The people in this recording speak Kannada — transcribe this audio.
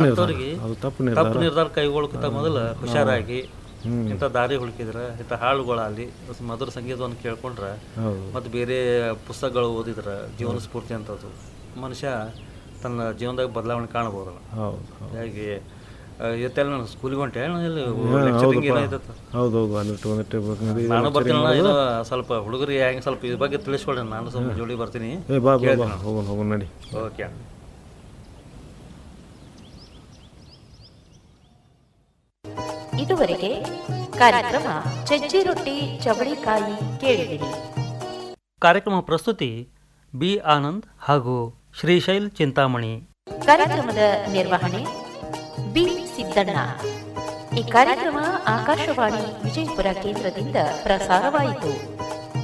ನಿರ್ಧಾರ ಅಂಥವ್ರಿಗೆ ಅದು ತಪ್ಪು ನಿರ್ಧಾರ ತಪ್ಪು ನಿರ್ಧಾರ ಕೈಗೊಳ್ಳಕ್ಕಿಂತ ಮೊದಲು ಹುಷಾರಾಗಿ ಇಂಥ ದಾರಿ ಹುಡುಕಿದ್ರೆ ಇಂಥ ಹಾಡುಗಳಾಗಲಿ ಮಧುರ ಸಂಗೀತವನ್ನು ಕೇಳ್ಕೊಂಡ್ರೆ ಹೌದು ಮತ್ತು ಬೇರೆ ಪುಸ್ತಕಗಳು ಓದಿದ್ರೆ ಜೀವನ ಸ್ಫೂರ್ತಿ ಅಂತದ್ದು ಮನುಷ್ಯ ತನ್ನ ಜೀವನದಾಗ ಬದಲಾವಣೆ ಕಾಣಬಹುದಲ್ಲ ಹೌದು ಹೌದು ಹಾಗಾಗಿ ಇವತ್ತೆಲ್ಲ ನಾನು ಸ್ಕೂಲಿಗೆ ಹೊಂಟೆ ನಾನು ಇಲ್ಲಿ lecturing ಏನಾಯ್ತತ್ತ? ಹೌದು ಹೌದು ಒಂದಿಟ್ಟು ಒಂದಿಟ್ಟು ಬೇಕು. ಇದು ನಾನು ಬರ್ತೀನಿ ಅಣ್ಣ, ಇದು ಸ್ವಲ್ಪ ಹುಡುಗರಿಗೆ ಹೆಂಗೆ ಸ್ವಲ್ಪ ಇದ್ರ ಬಗ್ಗೆ ತಿಳಿಸ್ಕೊಡ್ರಿ ನಾನು ಸ್ವಲ್ಪ ಜೋಡಿ ಬರ್ತೀನಿ ಏ ಬಾ ಬಾ ಬಾ ಹೋಗೋಣ ಹೋಗೋಣ ನಡಿ ಓಕೆ ಅಣ್ಣ ಇದುವರೆಗೆ ಕಾರ್ಯಕ್ರಮ ಸಜ್ಜಿ ರೊಟ್ಟಿ ಚವಳಿಕಾಯಿ ಕೇಳಿದಿರಿ ಕಾರ್ಯಕ್ರಮ ಪ್ರಸ್ತುತಿ ಬಿ ಆನಂದ್ ಹಾಗೂ ಶ್ರೀಶೈಲ್ ಚಿಂತಾಮಣಿ ಕಾರ್ಯಕ್ರಮದ ನಿರ್ವಹಣೆ ಬಿ ಸಿದ್ದಣ್ಣ ಈ ಕಾರ್ಯಕ್ರಮ ಆಕಾಶವಾಣಿ ವಿಜಯಪುರ ಕೇಂದ್ರದಿಂದ ಪ್ರಸಾರವಾಯಿತು